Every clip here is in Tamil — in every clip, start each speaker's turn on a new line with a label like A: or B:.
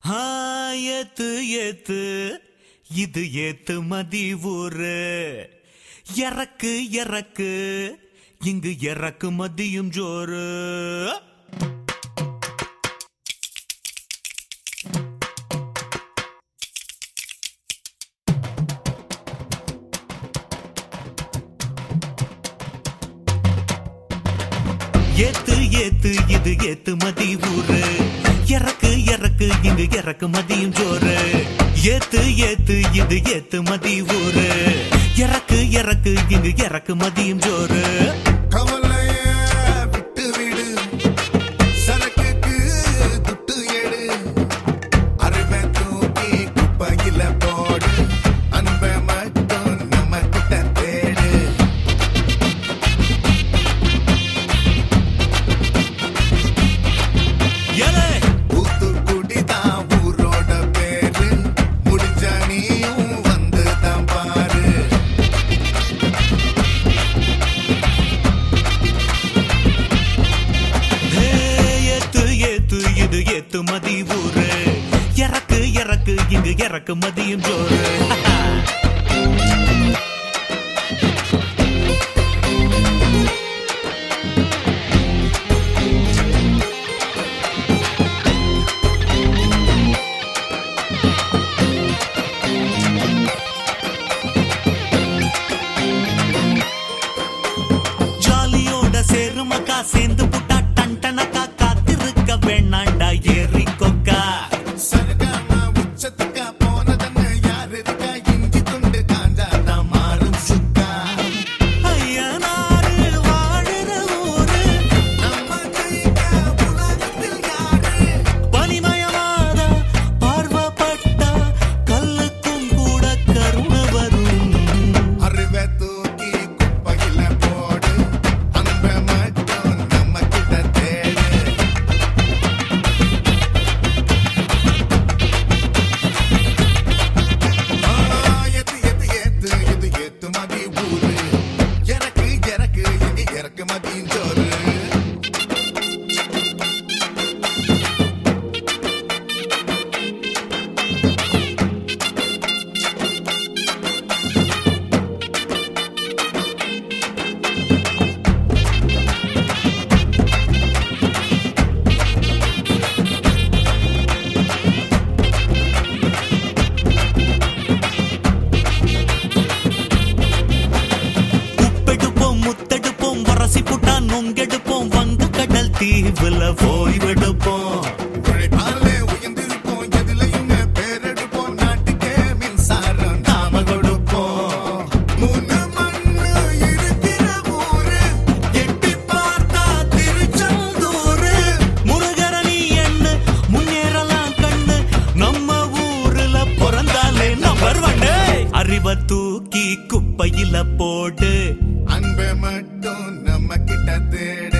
A: ஆ, ஏத்து ஏத்து இது ஏத்து மதி ஊரு இறக்கு இறக்கு இங்கு இறக்கு மதியும் ஜோறு ஏத்து ஏத்து இது ஏத்து மதி ஊரு இறக்கு இறக்கு இங்கு இறக்கு மதியும் ஜோறு ஏத்து ஏத்து இது ஏத்து மதி ஊரு இறக்கு இறக்கு இங்கு இறக்கு மதியும் ஜோறு
B: கவலைய விட்டு விடு சரக்குக்கு துட்டு எடு அருமை தூக்கி குப்பையில போடு அன்பை மட்டும் நம்ம கிட்ட தேடு
A: ஏலே
B: தூத்துக்குடி தான் ஊரோட பேரு முடிஞ்ச நீயும் வந்து தான் பாரு
A: ஹே, ஏத்து ஏத்து இது ஏத்து மதி ஊரு இறக்கு இறக்கு இங்கு இறக்கு மதியும் ஜோறு ஜாலியோட சேருமக்கா சேர்ந்து புட்டா டன்டனக்கா காத்திருக்க வேணாண்டா ஏறி கொக்கா
B: சருகாம உச்சத்துக்கா போனதன்னு யாரு இருக்கா இஞ்சி துண்டு காஞ்சாதான் மாறும் சுக்கா
A: ஐயனாரு வாழுற ஊரு
B: நம்ம கைக்க உலகத்தில் யாரு
A: பனிமயமாத பார்வப்பட்டா கல்லுக்கும் கூட கருணை வரும்
B: அறிவை தூக்கி குப்பையில போடு அன்பை மட்டும் நம்ம கிட்ட தேடு ஆ, எத்து, எத்து, எத்து, இது எத்து மதி ஊரு. எனக்கு எனக்கு இங்க இறக்கு மதியும் சோறு
A: உப்பெடுப்போம் முத்தெடுப்போம் வரசி புட்டா நொங்கெடுப்போம் வங்க கடல் தீவுல ஓய்வெடுப்போம்
B: உழைப்பாலே உயர்ந்திருப்போம் எதுலயுமே பேரெடுப்போம் நாட்டுக்கே மின்சாரம் நாம கொடுப்போம் மூணு மண்ணு இருக்கிற ஊரு
A: எட்டி பார்த்தா திருச்செந்தூரு முருகரணி என்ன முன்னேறலாம் கண்ணு நம்ம ஊருல பிறந்தாலே நம்பர் வண்டு அறிவை தூக்கி குப்பையில போடு
B: அன்பை மட்டும் நம்ம கிட்ட தேடு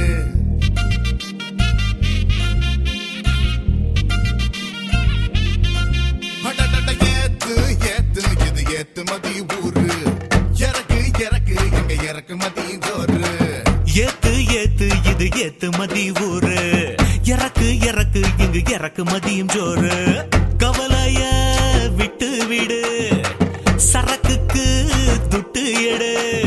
B: அடடட, ஏத்து ஏத்து இது ஏத்து மதி ஊரு இறக்கு இறக்கு எங்க இறக்கு மதி ஜோறு
A: ஏத்து ஏத்து இது ஏத்து மதி ஊரு இறக்கு இறக்கு இங்கு இறக்கு மதியும் ஜோறு கவலைய விட்டு விடு சரக்குக்கு துட்டு எடு